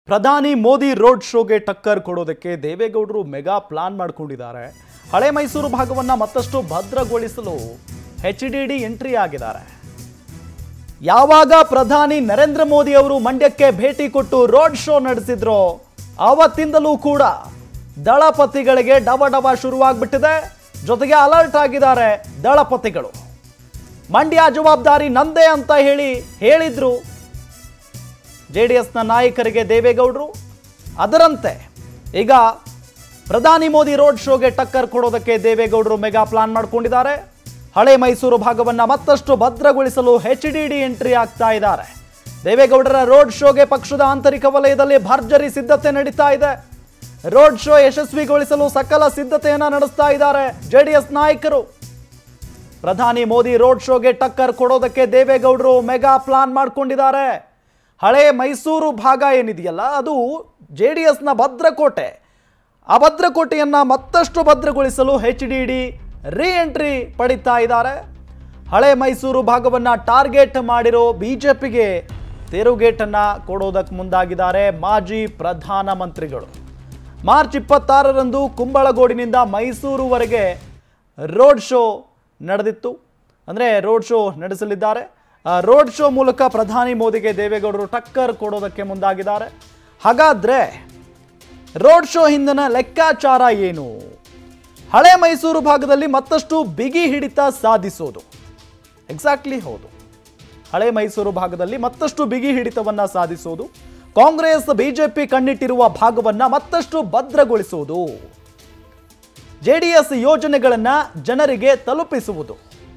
ಪ್ರಧಾನಿ ಮೋದಿ ರೋಡ್ ಶೋಗೆ ಟಕ್ಕರ್ ಕೊಡೋದಕ್ಕೆ ದೇವೇಗೌಡರು ಮೆಗಾ ಪ್ಲಾನ್ ಮಾಡ್ಕೊಂಡಿದ್ದಾರೆ ಹಳೆ ಮೈಸೂರು ಭಾಗವನ್ನ ಮತ್ತಷ್ಟು ಭದ್ರಗೊಳಿಸಲು ಎಚ್ ಡಿ ಡಿ ಎಂಟ್ರಿ ಆಗಿದ್ದಾರೆ ಯಾವಾಗ ಪ್ರಧಾನಿ ನರೇಂದ್ರ ಮೋದಿ ಅವರು ಮಂಡ್ಯಕ್ಕೆ ಭೇಟಿ ಕೊಟ್ಟು ರೋಡ್ ಶೋ ನಡೆಸಿದ್ರೋ ಆವತ್ತಿಂದಲೂ ಕೂಡ ದಳಪತಿಗಳಿಗೆ ಡವ ಡವ ಶುರುವಾಗ್ಬಿಟ್ಟಿದೆ ಜೊತೆಗೆ ಅಲರ್ಟ್ ಆಗಿದ್ದಾರೆ ದಳಪತಿಗಳು ಮಂಡ್ಯ ಜವಾಬ್ದಾರಿ ನಂದೇ ಅಂತ ಹೇಳಿ ಹೇಳಿದ್ರು ಜೆ ಡಿ ಎಸ್ನ ನಾಯಕರಿಗೆ ದೇವೇಗೌಡರು ಅದರಂತೆ ಈಗ ಪ್ರಧಾನಿ ಮೋದಿ ರೋಡ್ ಶೋಗೆ ಟಕ್ಕರ್ ಕೊಡೋದಕ್ಕೆ ದೇವೇಗೌಡರು ಮೆಗಾ ಪ್ಲಾನ್ ಮಾಡ್ಕೊಂಡಿದ್ದಾರೆ ಹಳೆ ಮೈಸೂರು ಭಾಗವನ್ನ ಮತ್ತಷ್ಟು ಭದ್ರಗೊಳಿಸಲು ಎಚ್ ಡಿ ಡಿ ಎಂಟ್ರಿ ಆಗ್ತಾ ಇದ್ದಾರೆ ದೇವೇಗೌಡರ ರೋಡ್ ಶೋಗೆ ಪಕ್ಷದ ಆಂತರಿಕ ವಲಯದಲ್ಲಿ ಭರ್ಜರಿ ಸಿದ್ಧತೆ ನಡೀತಾ ಇದೆ ರೋಡ್ ಶೋ ಯಶಸ್ವಿಗೊಳಿಸಲು ಸಕಲ ಸಿದ್ಧತೆಯನ್ನ ನಡೆಸ್ತಾ ಇದ್ದಾರೆ ಜೆಡಿಎಸ್ ನಾಯಕರು ಪ್ರಧಾನಿ ಮೋದಿ ರೋಡ್ ಶೋಗೆ ಟಕ್ಕರ್ ಕೊಡೋದಕ್ಕೆ ದೇವೇಗೌಡರು ಮೆಗಾ ಪ್ಲಾನ್ ಮಾಡ್ಕೊಂಡಿದ್ದಾರೆ ಹಳೆ ಮೈಸೂರು ಭಾಗ ಏನಿದೆಯಲ್ಲ ಅದು ಜೆ ಡಿ ಎಸ್ನ ಭದ್ರಕೋಟೆ ಆ ಭದ್ರಕೋಟೆಯನ್ನ ಮತ್ತಷ್ಟು ಭದ್ರಗೊಳಿಸಲು H D D re entry ಪಡಿತಾ ಇದ್ದಾರೆ ಹಳೆ ಮೈಸೂರು ಭಾಗವನ್ನ ಟಾರ್ಗೆಟ್ ಮಾಡಿರೋ ಬಿಜೆಪಿಗೆ ತಿರುಗೇಟನ್ನ ಕೊಡೋದಕ್ಕೆ ಮುಂದಾಗಿದ್ದಾರೆ ಮಾಜಿ ಪ್ರಧಾನಮಂತ್ರಿಗಳು ಮಾರ್ಚ್ ಇಪ್ಪತ್ತಾರರಂದು ಕುಂಬಳಗೋಡಿನಿಂದ ಮೈಸೂರುವರೆಗೆ ರೋಡ್ ಶೋ ನಡೆದಿತ್ತು ಅಂದರೆ ರೋಡ್ ಶೋ ನಡೆಸಲಿದ್ದಾರೆ ಆ ರೋಡ್ ಶೋ ಮೂಲಕ ಪ್ರಧಾನಿ ಮೋದಿಗೆ ದೇವೇಗೌಡರು ಟಕ್ಕರ್ ಕೊಡೋದಕ್ಕೆ ಮುಂದಾಗಿದ್ದಾರೆ ಹಾಗಾದ್ರೆ ರೋಡ್ ಶೋ ಹಿಂದಿನ ಲೆಕ್ಕಾಚಾರ ಏನು ಹಳೆ ಮೈಸೂರು ಭಾಗದಲ್ಲಿ ಮತ್ತಷ್ಟು ಬಿಗಿ ಹಿಡಿತ ಸಾಧಿಸೋದು ಎಕ್ಸಾಕ್ಟ್ಲಿ ಹೌದು ಹಳೆ ಮೈಸೂರು ಭಾಗದಲ್ಲಿ ಮತ್ತಷ್ಟು ಬಿಗಿ ಹಿಡಿತವನ್ನ ಸಾಧಿಸೋದು ಕಾಂಗ್ರೆಸ್ ಬಿಜೆಪಿ ಕಣ್ಣಿಟ್ಟಿರುವ ಭಾಗವನ್ನ ಮತ್ತಷ್ಟು ಭದ್ರಗೊಳಿಸುವುದು ಜೆಡಿಎಸ್ ಯೋಜನೆಗಳನ್ನ ಜನರಿಗೆ ತಲುಪಿಸುವುದು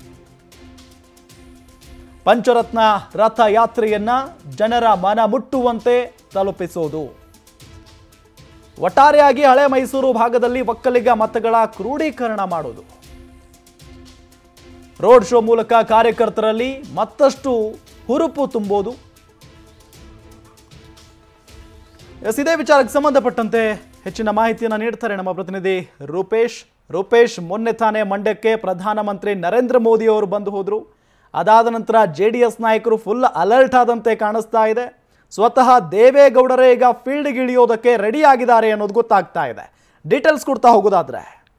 ಪಂಚರತ್ನ ರಥಯಾತ್ರೆಯನ್ನ ಜನರ ಮನ ಮುಟ್ಟುವಂತೆ ತಲುಪಿಸುವುದು ಒಟ್ಟಾರೆಯಾಗಿ ಹಳೆ ಮೈಸೂರು ಭಾಗದಲ್ಲಿ ಒಕ್ಕಲಿಗ ಮತಗಳ ಕ್ರೋಢೀಕರಣ ಮಾಡುವುದು ರೋಡ್ ಶೋ ಮೂಲಕ ಕಾರ್ಯಕರ್ತರಲ್ಲಿ ಮತ್ತಷ್ಟು ಹುರುಪು ತುಂಬೋದು ಎಸ್ ಇದೇ ವಿಚಾರಕ್ಕೆ ಸಂಬಂಧಪಟ್ಟಂತೆ ಹೆಚ್ಚಿನ ಮಾಹಿತಿಯನ್ನು ನೀಡ್ತಾರೆ ನಮ್ಮ ಪ್ರತಿನಿಧಿ ರೂಪೇಶ್ ರೂಪೇಶ್ ಮೊನ್ನೆ ತಾನೇ ಮಂಡ್ಯಕ್ಕೆ ಪ್ರಧಾನಮಂತ್ರಿ ನರೇಂದ್ರ ಮೋದಿ ಅವರು ಬಂದು ಹೋದ್ರು ಅದಾದ ನಂತರ ಜೆ ಡಿ ಎಸ್ ನಾಯಕರು ಫುಲ್ ಅಲರ್ಟ್ ಆದಂತೆ ಕಾಣಿಸ್ತಾ ಇದೆ ಸ್ವತಃ ದೇವೇಗೌಡರೇ ಈಗ ಫೀಲ್ಡ್ಗೆ ಇಳಿಯೋದಕ್ಕೆ ರೆಡಿ ಆಗಿದ್ದಾರೆ ಅನ್ನೋದು ಗೊತ್ತಾಗ್ತಾ ಇದೆ ಡೀಟೇಲ್ಸ್ ಕೊಡ್ತಾ ಹೋಗೋದಾದ್ರೆ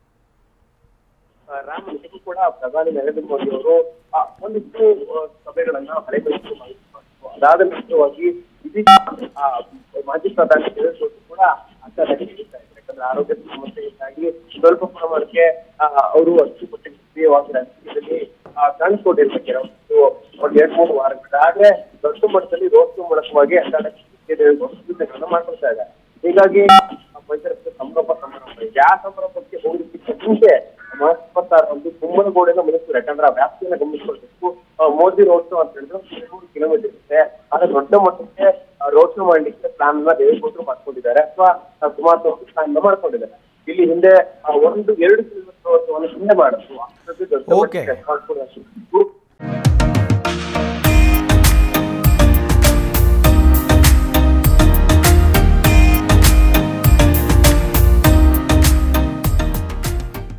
ರಾಮ್ ನಿನ್ನೆ ಕೂಡ ಪ್ರಧಾನಿ ನರೇಂದ್ರ ಮೋದಿ ಅವರು ಆ, ಒಂದಿಷ್ಟು ಆ, ಸಭೆಗಳನ್ನ ಹಳೆ ಮೈಸೂರು ಮಾಡಿದ್ರು ಅದಾದ ನಂತರವಾಗಿ ಇದೀಗ ಆ, ಮಾಜಿ ಪ್ರಧಾನಿ ದೇವೇಗೌಡರು ಕೂಡ ಅಂತ ನಡೀತಾ ಇದ್ದಾರೆ ಯಾಕಂದ್ರೆ ಆರೋಗ್ಯ ಸಮಸ್ಯೆಯಿಂದಾಗಿ ಸ್ವಲ್ಪ ಪ್ರಮಾಣಕ್ಕೆ ಆ, ಅವರು ಅಚ್ಚುಕಟ್ಟಿಗೆ ಸಕ್ರಿಯವಾಗಿ ರಾಜಕೀಯದಲ್ಲಿ ಆ, ಕಾಣಿಸ್ಕೊಂಡಿರ್ಬೇಕು ಕೆಲವೊಂದು ಒಂದು ಎರಡ್ ಮೂರು ವಾರಗಳ ಆದ್ರೆ ದೊಡ್ಡ ಮಟ್ಟದಲ್ಲಿ ರೋಡ್ ಶೋ ಮೂಲಕವಾಗಿ ಅಡ್ಡಾಡಕ್ಕೆ ದೇವೇಗೌಡರು ಸಿದ್ಧತೆಗಳನ್ನ ಮಾಡ್ಕೊಳ್ತಾ ಇದ್ದಾರೆ ಹೀಗಾಗಿ ಆ, ಪಂಚರತ್ನ ಸಂಭ್ರಮ ಸಂಭ್ರಮ ಇದೆ. ಆ ಸಂಭ್ರಮಕ್ಕೆ ಹೋಗ್ಲಿಕ್ಕೆ ಮುಂಚೆ ಮಾರ್ಚ್ ಇಪ್ಪತ್ತಾರರಂದು ಕುಂಬಳಗೋಡೆನ ಮೈಸೂರು ಯಾಕಂದ್ರೆ ಆ ವ್ಯಾಪ್ತಿಯನ್ನ ಗಮನಿಸ್ಕೊಳ್ಬೇಕು ಆ, ಮೋದಿ ರೋಡ್ ಶೋ ಅಂತ ಹೇಳಿದ್ರೆ ಮೂರು ಕಿಲೋಮೀಟರ್ ಇರುತ್ತೆ ಆದ್ರೆ ದೊಡ್ಡ ಮಟ್ಟಕ್ಕೆ ರೋಡ್ ಶೋ ಮಾಡ್ಲಿಕ್ಕೆ ಪ್ಲಾನ್ ನ ದೇವೇಗೌಡರು ಮಾಡ್ಕೊಂಡಿದ್ದಾರೆ ಅಥವಾ ಕುಮಾರಸ್ವಾಮಿ ಅವರು ಪ್ಲಾನ್ ಮಾಡ್ಕೊಂಡಿದ್ದಾರೆ ಇಲ್ಲಿ ಹಿಂದೆ ಆ, ಒಂದು ಎರಡು ಕಿಲೋಮೀಟರ್ ರೋಡ್ ಶೋವನ್ನು ಹಿಂದೆ ಮಾಡಿದ್ರು ಅಷ್ಟೊಂದು ದೊಡ್ಡ Okay. ಮಟ್ಟಕ್ಕೆ ಮಾಡ್ಕೊಳ್ಳೋದು.